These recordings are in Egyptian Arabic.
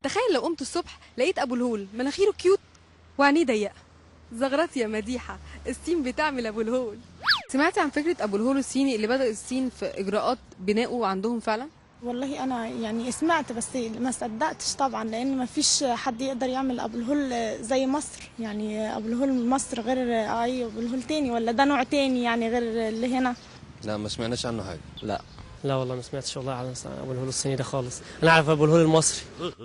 تخيل لو قمت الصبح لقيت ابو الهول مناخيره كيوت وعينيه ضيقه زغرات يا مديحه الصين بتعمل ابو الهول سمعتي عن فكره ابو الهول الصيني اللي بدا الصين في اجراءات بنائه عندهم فعلا والله انا يعني سمعت بس ما صدقتش طبعا لان ما فيش حد يقدر يعمل ابو الهول زي مصر يعني ابو الهول مصر غير اي ابو الهول تاني ولا ده نوع تاني يعني غير اللي هنا لا ما سمعناش عنه حاجه لا لا والله ما سمعتش والله عن ابو الهول الصيني ده خالص انا اعرف ابو الهول المصري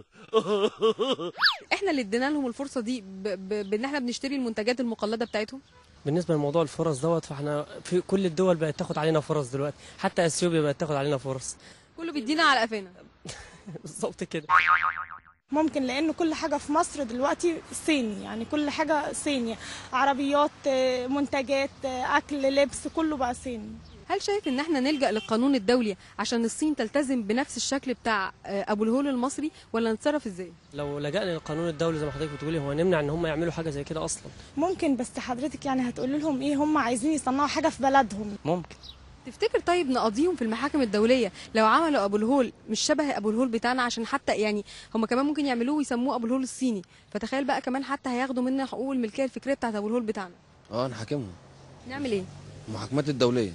احنا اللي ادينا لهم الفرصه دي ب... ب... بان احنا بنشتري المنتجات المقلده بتاعتهم بالنسبه لموضوع الفرص دوت فاحنا في كل الدول بقت تاخد علينا فرص دلوقتي حتى اثيوبيا بقت تاخد علينا فرص كله بيدينا على قفانا بالظبط كده ممكن لان كل حاجه في مصر دلوقتي صيني يعني كل حاجه صيني عربيات آه، منتجات آه، اكل لبس كله بقى صيني هل شايف ان احنا نلجا للقانون الدولي عشان الصين تلتزم بنفس الشكل بتاع آه، ابو الهول المصري ولا نتصرف ازاي لو لجأنا للقانون الدولي زي ما حضرتك بتقولي هو نمنع ان هم يعملوا حاجه زي كده اصلا ممكن بس حضرتك يعني هتقول لهم ايه هم عايزين يصنعوا حاجه في بلدهم ممكن تفتكر طيب نقضيهم في المحاكم الدوليه لو عملوا ابو الهول مش شبه ابو الهول بتاعنا عشان حتى يعني هم كمان ممكن يعملوه ويسموه ابو الهول الصيني فتخيل بقى كمان حتى هياخدوا منا حقوق الملكيه الفكريه بتاعت ابو الهول بتاعنا اه نحاكمهم نعمل ايه المحاكمات الدوليه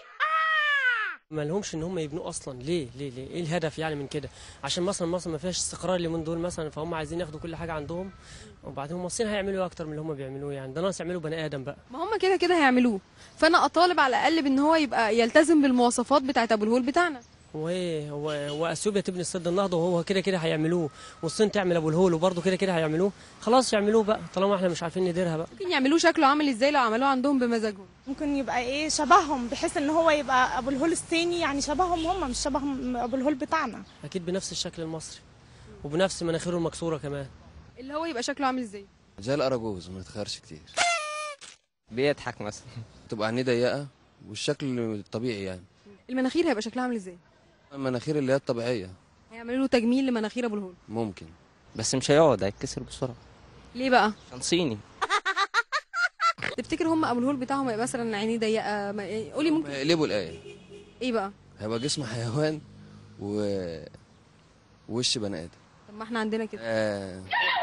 ما لهمش ان هم يبنوا اصلا ليه ليه ليه ايه الهدف يعني من كده عشان مثلا مصر ما فيهاش استقرار اليومين دول مثلا فهم عايزين ياخدوا كل حاجه عندهم وبعدين هم الصين هيعملوا ايه اكتر من اللي هم بيعملوه يعني ده ناقص يعملوا بني ادم بقى ما هم كده كده هيعملوه فانا اطالب على الاقل بان هو يبقى يلتزم بالمواصفات بتاعت ابو الهول بتاعنا هو ايه هو هو اثيوبيا تبني السد النهضه وهو كده كده هيعملوه والصين تعمل ابو الهول وبرضه كده كده هيعملوه خلاص يعملوه بقى طالما احنا مش عارفين نديرها بقى ممكن يعملوه شكله عامل ازاي لو عملوه عندهم بمزاجهم ممكن يبقى ايه شبههم بحيث ان هو يبقى ابو الهول الصيني يعني شبههم هم مش شبه ابو الهول بتاعنا اكيد بنفس الشكل المصري وبنفس مناخيره المكسوره كمان اللي هو يبقى شكله عامل ازاي زي الاراجوز ما يتخيرش كتير بيضحك مثلا تبقى عينيه ضيقه والشكل الطبيعي يعني المناخير هيبقى شكلها عامل ازاي المناخير اللي هي الطبيعيه هيعملوا له تجميل لمناخير ابو الهول ممكن بس مش هيقعد هيتكسر بسرعه ليه بقى عشان صيني تفتكر هم ابو الهول بتاعهم هيبقى مثلا عينيه ضيقه ما- يعني قولي ممكن هيقلبوا الايه ايه بقى هيبقى جسم حيوان و وش بني ادم طب ما احنا عندنا كده آه.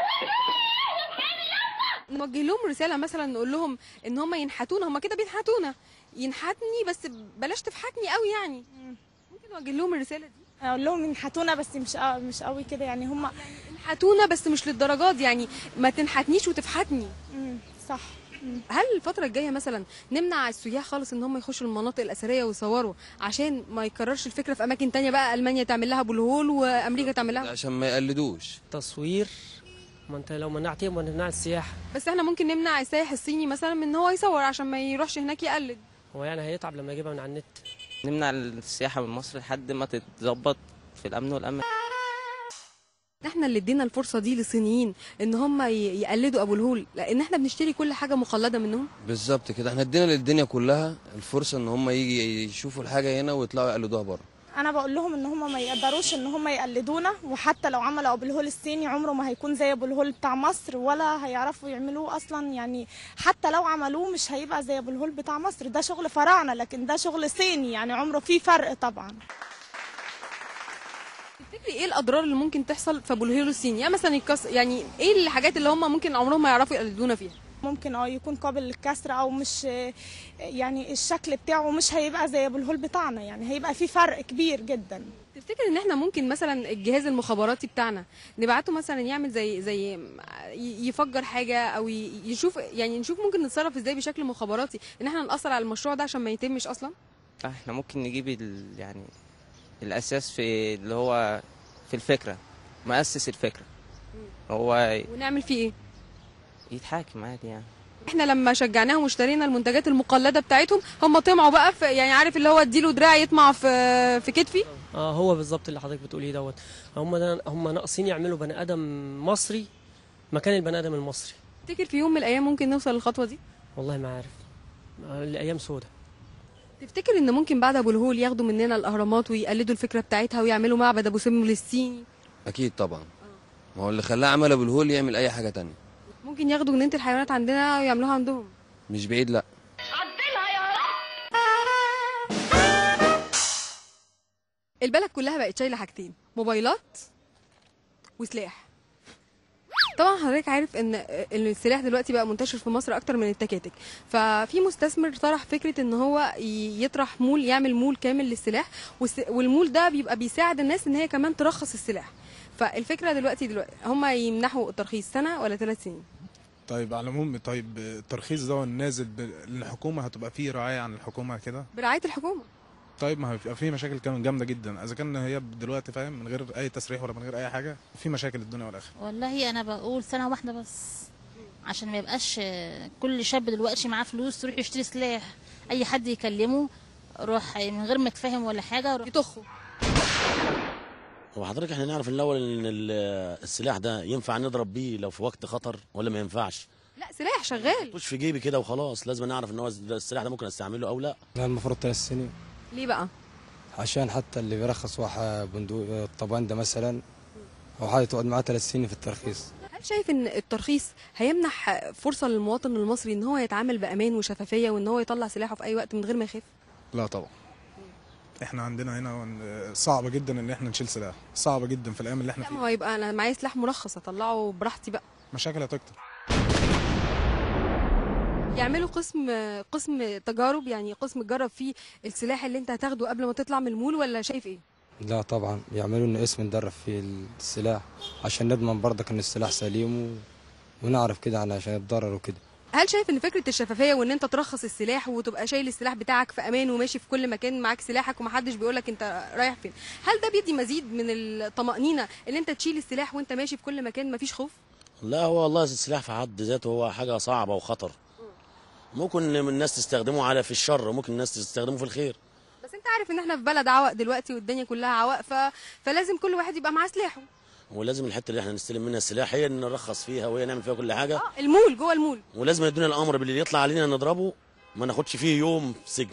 نوجه لهم رساله مثلا نقول لهم ان هم ينحتونا هم كده بينحتونا ينحتني بس بلاش تفحتني قوي يعني ممكن نوجه لهم الرساله دي اقول لهم ينحتونا بس مش قوي مش قوي كده يعني هم انحتونا بس مش للدرجات يعني ما تنحتنيش وتفحتني مم، صح مم. هل الفترة الجاية مثلا نمنع السياح خالص ان هم يخشوا المناطق الأثرية ويصوروا عشان ما يكررش الفكرة في أماكن تانية بقى ألمانيا تعمل لها أبو الهول وأمريكا تعمل ده لها عشان ما يقلدوش تصوير ما انت لو منعتهم منع السياحه بس احنا ممكن نمنع السائح الصيني مثلا من ان هو يصور عشان ما يروحش هناك يقلد هو يعني هيتعب لما يجيبها من على النت نمنع السياحه من مصر لحد ما تتظبط في الامن والامان احنا اللي ادينا الفرصة دي للصينيين ان هم ي- يقلدوا أبو الهول لأن احنا بنشتري كل حاجة مقلدة منهم بالظبط كده احنا ادينا للدنيا كلها الفرصه ان هم يجي يشوفوا الحاجه هنا ويطلعوا يقلدوها بره انا بقول لهم ان هم ما يقدروش ان هم يقلدونا وحتى لو عملوا ابو الهول الصيني عمره ما هيكون زي ابو الهول بتاع مصر ولا هيعرفوا يعملوه اصلا يعني حتى لو عملوه مش هيبقى زي ابو الهول بتاع مصر ده شغل فراعنه لكن ده شغل صيني يعني عمره فيه فرق طبعا تفتكري ايه الأضرار اللي ممكن تحصل في أبو الهول الصيني يعني مثلا يكس... يعني ايه الحاجات اللي هم ممكن عمرهم ما يعرفوا يقلدونا فيها ممكن اه يكون قابل للكسر او مش يعني الشكل بتاعه مش هيبقى زي ابو الهول بتاعنا يعني هيبقى فيه فرق كبير جدا تفتكر ان احنا ممكن مثلا الجهاز المخابراتي بتاعنا نبعته مثلا يعمل زي زي ي- يفجر حاجه او ي- يشوف يعني نشوف ممكن نتصرف ازاي بشكل مخابراتي ان احنا نأثر على المشروع ده عشان ما يتمش اصلا احنا ممكن نجيب ال... يعني الاساس في اللي هو في الفكره مؤسس الفكره هو ونعمل فيه ايه يتحاكم عادي يعني احنا لما شجعناهم واشترينا المنتجات المقلده بتاعتهم هم طمعوا بقى في يعني عارف اللي هو اديله دراع يطمع في في كتفي اه هو بالظبط اللي حضرتك بتقوليه دوت هم ده هم ناقصين يعملوا بني ادم مصري مكان البني ادم المصري تفتكر في يوم من الايام ممكن نوصل للخطوه دي والله ما عارف آه، الايام سودة تفتكر ان ممكن بعد ابو الهول ياخدوا مننا الاهرامات ويقلدوا الفكره بتاعتها ويعملوا معبد ابو سمبل الصيني اكيد طبعا ما هو اللي خلاه عمل ابو الهول يعمل اي حاجه تانية ممكن ياخدوا جنينه الحيوانات عندنا ويعملوها عندهم مش بعيد لا البلد كلها بقت شايله حاجتين موبايلات وسلاح طبعا حضرتك عارف ان ان السلاح دلوقتي بقى منتشر في مصر اكتر من التكاتك ففي مستثمر طرح فكره ان هو ي- يطرح مول يعمل مول كامل للسلاح والس- والمول ده بيبقى بيساعد الناس ان هي كمان ترخص السلاح فالفكره دلوقتي دلوقتي هم يمنحوا الترخيص سنه ولا ثلاث سنين طيب على العموم طيب الترخيص ده نازل ب... الحكومه هتبقى فيه رعايه عن الحكومه كده برعايه الحكومه طيب ما هيبقى فيه مشاكل كمان جامده جدا اذا كان هي دلوقتي فاهم من غير اي تسريح ولا من غير اي حاجه في مشاكل الدنيا والاخره والله انا بقول سنه واحده بس عشان ما يبقاش كل شاب دلوقتي معاه فلوس يروح يشتري سلاح اي حد يكلمه روح من غير ما يتفهم ولا حاجه روح يطخوا هو حضرتك احنا نعرف الاول ان ال- السلاح ده ينفع نضرب بيه لو في وقت خطر ولا ما ينفعش لا سلاح شغال مش في جيبي كده وخلاص لازم نعرف ان هو السلاح ده ممكن استعمله او لا لا المفروض ثلاث سنين ليه بقى عشان حتى اللي بيرخص واحد بندوق الطبان ده مثلا او حاجه تقعد معاه ثلاث سنين في الترخيص هل شايف ان الترخيص هيمنح فرصه للمواطن المصري ان هو يتعامل بامان وشفافيه وان هو يطلع سلاحه في اي وقت من غير ما يخاف لا طبعا احنا عندنا هنا صعب جدا ان احنا نشيل سلاح صعب جدا في الايام اللي احنا لا ما فيها هو يبقى انا معايا سلاح مرخص اطلعه براحتي بقى مشاكل هتكتر يعملوا قسم قسم تجارب يعني قسم تجرب فيه السلاح اللي انت هتاخده قبل ما تطلع من المول ولا شايف ايه لا طبعا يعملوا لنا اسم ندرب فيه السلاح عشان نضمن برضك ان السلاح سليم و... ونعرف كده عن عشان الضرر وكده هل شايف ان فكره الشفافيه وان انت ترخص السلاح وتبقى شايل السلاح بتاعك في امان وماشي في كل مكان معاك سلاحك ومحدش بيقولك انت رايح فين هل ده بيدي مزيد من الطمانينه ان انت تشيل السلاح وانت ماشي في كل مكان مفيش خوف لا هو والله السلاح في حد ذاته هو حاجه صعبه وخطر ممكن الناس تستخدمه على في الشر وممكن الناس تستخدمه في الخير بس انت عارف ان احنا في بلد عوق دلوقتي والدنيا كلها عوق ف... فلازم كل واحد يبقى معاه سلاحه ولازم الحته اللي احنا نستلم منها السلاح هي ان نرخص فيها وهي نعمل فيها كل حاجه اه المول جوه المول ولازم يدونا الامر باللي يطلع علينا نضربه ما ناخدش فيه يوم سجن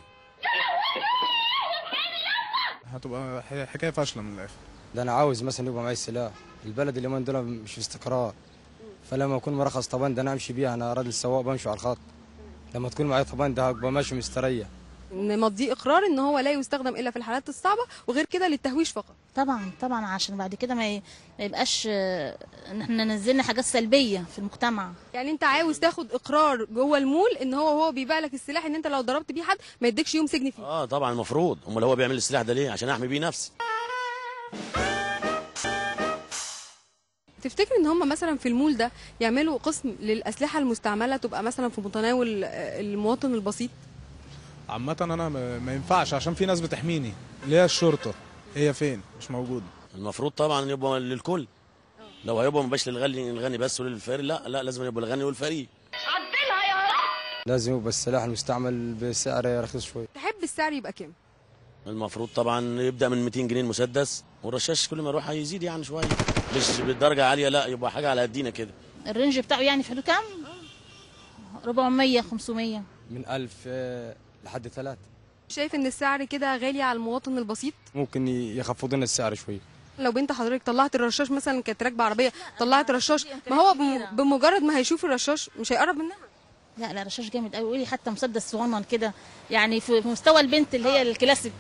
هتبقى ح- حكايه فاشله من الاخر ده انا عاوز مثلا يبقى معي سلاح البلد اليومين دول مش في استقرار فلما اكون مرخص طبان ده انا امشي بيها انا راجل سواق بمشي على الخط لما تكون معي طبان ده هبقى ماشي مستريح نمضيه اقرار ان هو لا يستخدم الا في الحالات الصعبه وغير كده للتهويش فقط طبعا طبعا عشان بعد كده ما ي- ما يبقاش آه، ان احنا نزلنا حاجات سلبيه في المجتمع يعني انت عاوز تاخد اقرار جوه المول ان هو هو بيبيع لك السلاح ان انت لو ضربت بيه حد ما يديكش يوم سجن فيه اه طبعا المفروض امال هو بيعمل السلاح ده ليه عشان احمي بيه نفسي تفتكر ان هم مثلا في المول ده يعملوا قسم للاسلحه المستعمله تبقى مثلا في متناول آه، المواطن البسيط عامه انا ما ما ينفعش عشان في ناس بتحميني اللي هي الشرطه هي فين مش موجوده المفروض طبعا يبقى للكل لو هيبقى مبقاش للغني الغني بس وللفقير لا لا لازم يبقى الغني والفقير لازم يبقى السلاح المستعمل بسعر رخيص شويه تحب السعر يبقى كام المفروض طبعا يبدا من 200 جنيه المسدس والرشاش كل ما يروح هيزيد يعني شويه مش بالدرجه عاليه لا يبقى حاجه على قدينا كده الرينج بتاعه يعني في حدود كام 400 500 من ألف آه، لحد ثلاثة شايف ان السعر كده غالي على المواطن البسيط ممكن ي- يخفضوا لنا السعر شويه لو بنت حضرتك طلعت الرشاش مثلا كانت راكبه عربيه طلعت رشاش ما هو بم- بمجرد ما هيشوف الرشاش مش هيقرب منها لا لا رشاش جامد قوي قولي حتى مسدس صغنن كده يعني في في مستوى البنت اللي هي الكلاسيك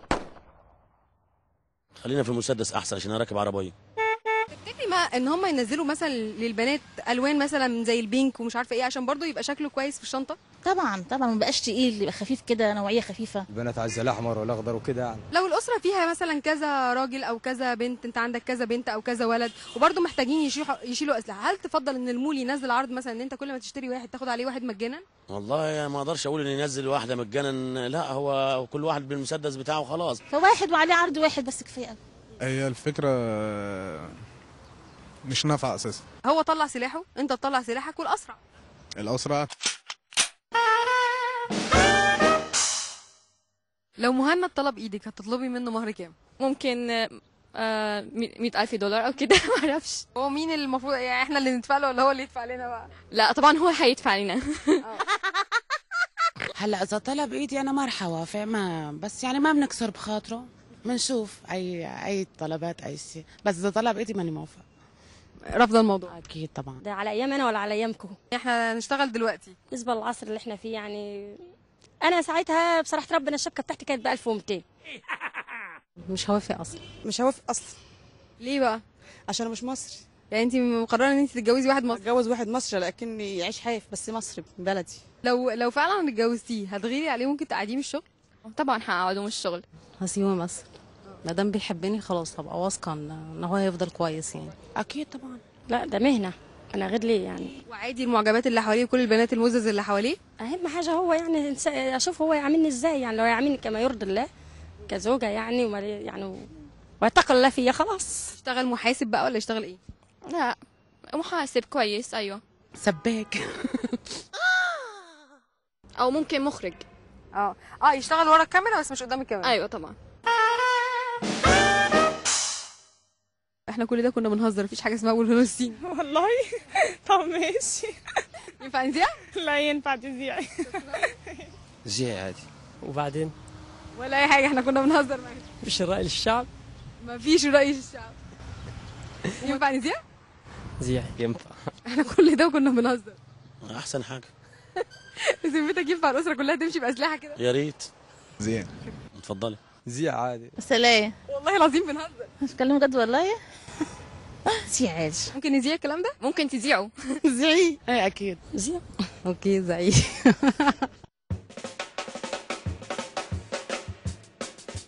خلينا في المسدس احسن عشان انا راكب عربيه تفتكري ما ان هم ينزلوا مثلا للبنات الوان مثلا زي البينك ومش عارفه ايه عشان برضو يبقى شكله كويس في الشنطه طبعا طبعا ما بقاش تقيل يبقى خفيف كده نوعيه خفيفه البنات عايزه الاحمر والاخضر وكده يعني لو الاسره فيها مثلا كذا راجل او كذا بنت انت عندك كذا بنت او كذا ولد وبرضو محتاجين يشيلوا يشيلوا اسلحه هل تفضل ان المول ينزل عرض مثلا ان انت كل ما تشتري واحد تاخد عليه واحد مجانا والله ما اقدرش اقول ان ينزل واحده مجانا لا هو كل واحد بالمسدس بتاعه خلاص فواحد وعليه عرض واحد بس كفايه قوي هي الفكره مش نافعه اساسا هو طلع سلاحه انت تطلع سلاحك والاسرع الاسرع لو مهند طلب ايدك هتطلبي منه مهر كام ممكن مئة ألف دولار أو كده معرفش هو مين اللي المفروض يعني احنا اللي ندفع له ولا هو اللي يدفع لنا بقى لا طبعا هو هيدفع لنا هلا اذا طلب ايدي انا ما رح اوافق ما بس يعني ما بنكسر بخاطره بنشوف اي اي طلبات اي شيء بس اذا طلب ايدي ماني موافق رافضه الموضوع اكيد طبعا ده على أيامنا ولا على أيامكم احنا هنشتغل دلوقتي بالنسبة للعصر اللي احنا فيه يعني أنا ساعتها بصراحة ربنا الشبكة بتاعتي كانت ب 1200 مش هوافق اصلا مش هوافق اصلا ليه بقى عشان أنا مش مصري يعني انت مقرره ان انت تتجوزي واحد مصري اتجوز واحد مصري لكني يعيش حيف بس مصري بلدي لو لو فعلا اتجوزتيه هتغيري عليه ممكن تقعديه من الشغل طبعا هقعده من الشغل هسيبه مصر ما دام بيحبني خلاص هبقى واثقه ان إن هو هيفضل كويس يعني اكيد طبعا لا ده مهنه انا غير ليه يعني وعادي المعجبات اللي حواليه وكل البنات المزز اللي حواليه اهم حاجه هو يعني إنس- اشوف هو يعاملني ازاي يعني لو يعاملني كما يرضي الله كزوجه يعني وما يعني ويتقي الله فيا خلاص يشتغل محاسب بقى ولا يشتغل ايه لا محاسب كويس ايوه سباك او ممكن مخرج اه اه يشتغل ورا الكاميرا بس مش قدام الكاميرا ايوه طبعا احنا كل ده كنا بنهزر مفيش حاجه اسمها ابو الهول الصيني والله طب ماشي ينفع نذيع لا ينفع تذيعي زي عادي وبعدين ولا اي حاجه احنا كنا بنهزر معاك مش الرأي للشعب مفيش رأي الشعب ينفع نذيع زيح ينفع احنا كل ده كنا بنهزر احسن حاجه بذمتك ينفع الاسره كلها تمشي باسلحه كده يا ريت زين اتفضلي زي عادي بس ليه والله العظيم بنهزر بتكلم جد والله سي عادي ممكن نذيع الكلام ده ممكن تذيعه زعي ايه اكيد زي اوكي زعيم